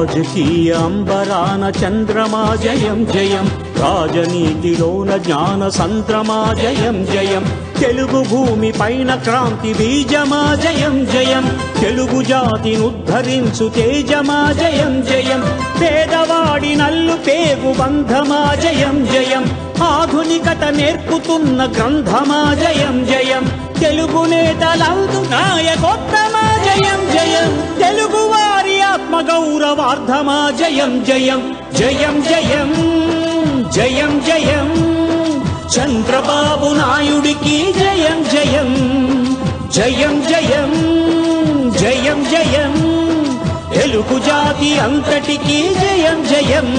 రాజకీయ అంబరాన చంద్రమా జయం జయం రాజనీతిలోన జ్ఞాన సంద్రమా జయం జయం తెలుగు భూమి పైన క్రాంతి బీజమా జయం జయం తెలుగు జాతిని ఉద్ధరించు తేజమా జయం జయం పేదవాడి నల్లు పేగు బంధమా జయం జయం ఆధునికత నేర్పుతున్న గ్రంథమా జయం జయం తెలుగు నేతలందు నాయకోత్తమా జయం జయం తెలుగు వారి ఆత్మ గౌరవార్థమా జయం జయం జయం జయం జయం జయం చంద్రబాబు నాయుడికి జయం జయం జయం జయం జయం జయం తెలుగు జాతి అంతటికి జయం జయం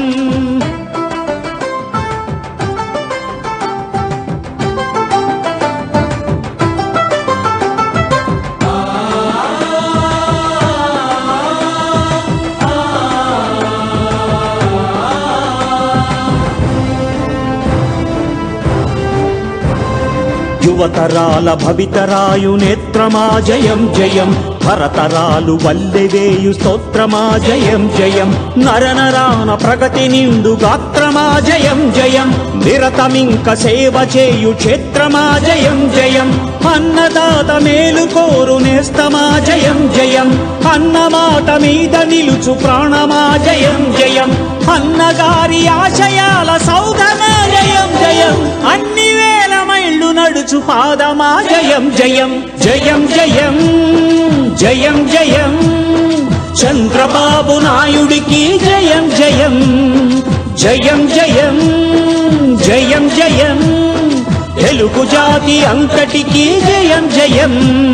యువతరాల భవితరాయు నేత్రమా జయం జయం భరతరాలు వల్లెవేయు స్తోత్రమా జయం జయం నరనరాన ప్రగతి నిండు గాత్రమా జయం జయం నిరతమింక సేవ చేయు క్షేత్రమా జయం జయం అన్నదాత మేలు కోరు నేస్తమా జయం జయం అన్నమాట మీద నిలుచు ప్రాణమా జయం జయం అన్నగారి ఆశయాల సౌధమా జయం జయం అన్ని వేల మైళ్ళు నడుచు పాదమా జయం జయం జయం జయం జయం జయం చంద్రబాబు నాయుడికి జయం జయం జయం జయం జయం జయం తెలుగు జాతి అంతటికి జయం జయం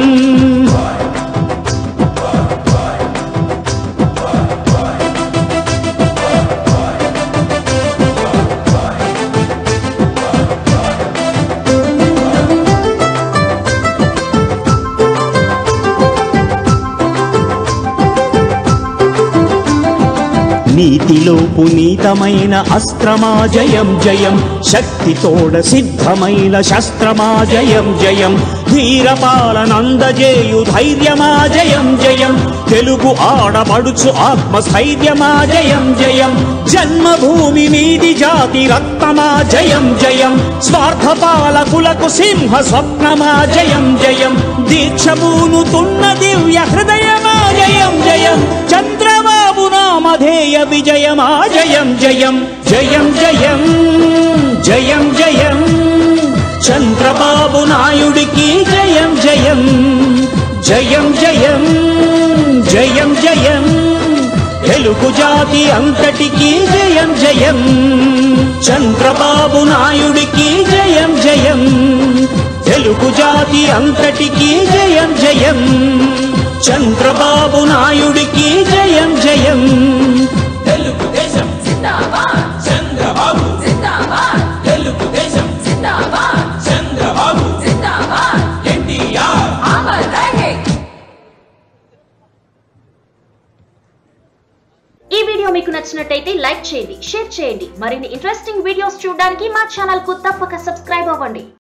నీతిలో పునీతమైన అస్త్రమా జయం జయం శక్తితోడ సిద్ధమైన శస్త్రమా జయం జయం ధీరపాలనందజేయు ధైర్యమా జయం జయం తెలుగు ఆడబడుచు ఆత్మస్థైర్యమా జయం జయం జన్మభూమి మీది జాతి రక్తమా జయం జయం స్వార్థ పాలకులకు సింహ స్వప్నమా జయం జయం దీక్షమూనుతున్న దివ్య హృదయమా జయం జయం చంద్రబాబు నామధేయ విజయమా జయం జయం జయం జయం జయం జయం చంద్రబాబు నాయుడికి జయం జయం జయం జయం జయం జయం తెలుగు జాతి అంతటికి జయం జయం చంద్రబాబు నాయుడికి జయం జయం తెలుగు జాతి అంతటికి జయం జయం చంద్రబాబు నాయుడికి జయం జయం తెలుగుదేశం జిందాబాద్ చంద్రబాబు జిందాబాద్ తెలుగుదేశం జిందాబాద్ చంద్రబాబు జిందాబాద్ ఎన్టీఆర్ అమర్ రహే ఈ వీడియో మీకు నచ్చినట్టయితే లైక్ చేయండి షేర్ చేయండి మరిన్ని ఇంట్రెస్టింగ్ వీడియోస్ చూడడానికి మా ఛానల్ కు తప్పక సబ్స్క్రైబ్ అవ్వండి